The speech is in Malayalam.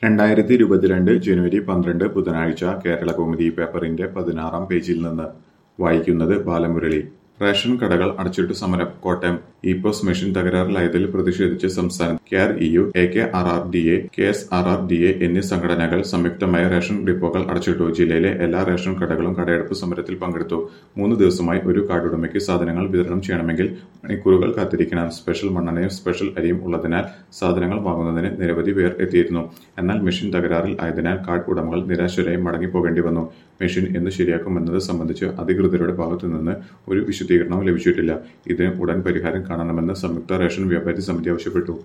രണ്ടായിരത്തി ഇരുപത്തിരണ്ട് ജനുവരി പന്ത്രണ്ട് ബുധനാഴ്ച കേരളകൗമുദി പേപ്പറിന്റെ പതിനാറാം പേജിൽ നിന്ന് വായിക്കുന്നത് ബാലമുരളി റേഷൻ കടകൾ അടച്ചിട്ടു സമരം കോട്ടയം ഇ പോസ് മെഷീൻ തകരാറിലായതിൽ പ്രതിഷേധിച്ച് സംസ്ഥാന കെയർ ഇയു A K R R D A K S R R D A എന്നീ സംഘടനകൾ സംയുക്തമായ റേഷൻ ഡിപ്പോകൾ അടച്ചിട്ടു ജില്ലയിലെ എല്ലാ റേഷൻ കടകളും കടയെടുപ്പ് സമരത്തിൽ പങ്കെടുത്തു മൂന്ന് ദിവസമായി ഒരു കാർഡുടമയ്ക്ക് സാധനങ്ങൾ വിതരണം ചെയ്യണമെങ്കിൽ മണിക്കൂറുകൾ കാത്തിരിക്കണം സ്പെഷ്യൽ മണ്ണെണ്ണയും സ്പെഷ്യൽ അരിയും ഉള്ളതിനാൽ സാധനങ്ങൾ വാങ്ങുന്നതിന് നിരവധി പേർ എത്തിയിരുന്നു എന്നാൽ മെഷീൻ തകരാറിൽ ആയതിനാൽ കാർഡ് ഉടമകൾ നിരാശരായി മടങ്ങിപ്പോകേണ്ടി വന്നു മെഷീൻ എന്ന് ശരിയാക്കുമെന്നത് സംബന്ധിച്ച് അധികൃതരുടെ ഭാഗത്തുനിന്ന് ഒരു വിശദീകരണവും ലഭിച്ചിട്ടില്ല ഇതിന് ഉടൻ പരിഹാരം കാണണമെന്ന് സംയുക്ത റേഷൻ വ്യാപാരി സമിതി ആവശ്യപ്പെട്ടു